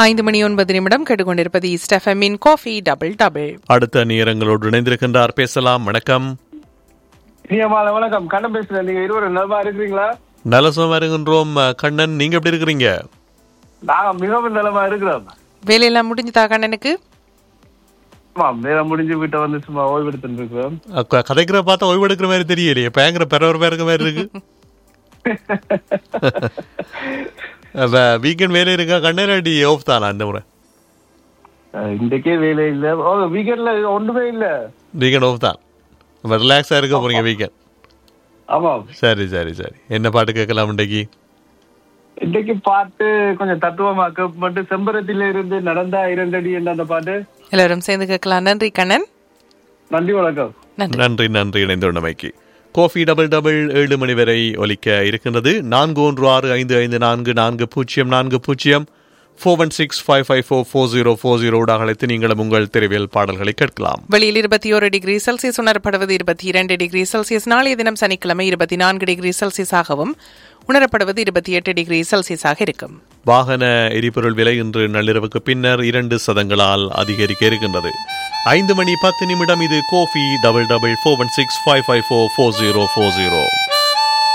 ஐந்து மணி ஒன்பது நிமிடம் கேட்டுக்கொண்டிருப்பது ஸ்டெஃபமின் காஃபி டபுள் டபுள் அடுத்த நேரங்களோடு இணைந்திருக்கின்றார் பேசலாம் வணக்கம் இனியமான வணக்கம் கண்ணன் பேசுறேன் நீங்க இருவரும் நலமா இருக்கிறீங்களா நலசமா இருக்கின்றோம் கண்ணன் நீங்க எப்படி இருக்கிறீங்க நாங்க மிகவும் நலமா இருக்கிறோம் வேலையெல்லாம் முடிஞ்சுதா கண்ணனுக்கு ஆமா வேலை முடிஞ்சு வீட்டை வந்து சும்மா ஓய்வு எடுத்துட்டு இருக்கிறோம் க- கதைக்கிற பார்த்தா ஓய்வு எடுக்கிற மாதிரி தெரியலையே பயங்கர பெறவர் இருக்க மாதிரி இருக்கு வீக்கெண்ட் வேலை இருக்கா கண்ணனாடி ஆஃப் தானா இந்த முறை அஹ் இன்றைக்கே வேலை இல்ல ஓ வீக்கெண்ட்ல ஒண்ணுமே இல்ல வீக்கெண்ட் ஆஃப் தான் ரிலாக்ஸா இருக்க போறீங்க வீக்கெண்ட் ஆமா சரி சரி சரி என்ன பாட்டு கேட்கலாம் இன்றைக்கு இன்றைக்கு பாட்டு கொஞ்சம் தத்துவமாக்க மட்டும் செம்பரத்தில இருந்து நடந்தா இரண்டடி என்ற அந்த பாட்டு எல்லாரும் சேர்ந்து கேட்கலாம் நன்றி கண்ணன் நன்றி வணக்கம் நன்றி நன்றி நன்றி இணைந்துள்ளமைக்கு கோஃபி டபுள் டபுள் ஏழு மணி வரை ஒலிக்க இருக்கின்றது நான்கு ஒன்று ஆறு ஐந்து ஐந்து நான்கு நான்கு பூஜ்ஜியம் நான்கு பூஜ்ஜியம் four one six five five four four zero four ஜீரோட அழைத்து நீங்களும் உங்கள் தெருவில் பாடல்களை கேட்கலாம் வெளியில் இருபத்தி ஒரு டிகிரி செல்சியஸ் உணரப்படுவது இருபத்தி இரண்டு டிகிரி செல்சியஸ் நாளைய தினம் சனிக்கிழமை இருபத்தி நான்கு டிகிரி செல்சியஸாகவும் உணரப்படுவது இருபத்தி எட்டு டிகிரி செல்சியஸாக இருக்கும் வாகன எரிபொருள் விலை இன்று நள்ளிரவுக்கு பின்னர் இரண்டு சதங்களால் அதிகரிக்க இருக்கின்றது ஐந்து மணி பத்து நிமிடம் இது கோஃபி double double four one six five five four four zero four zero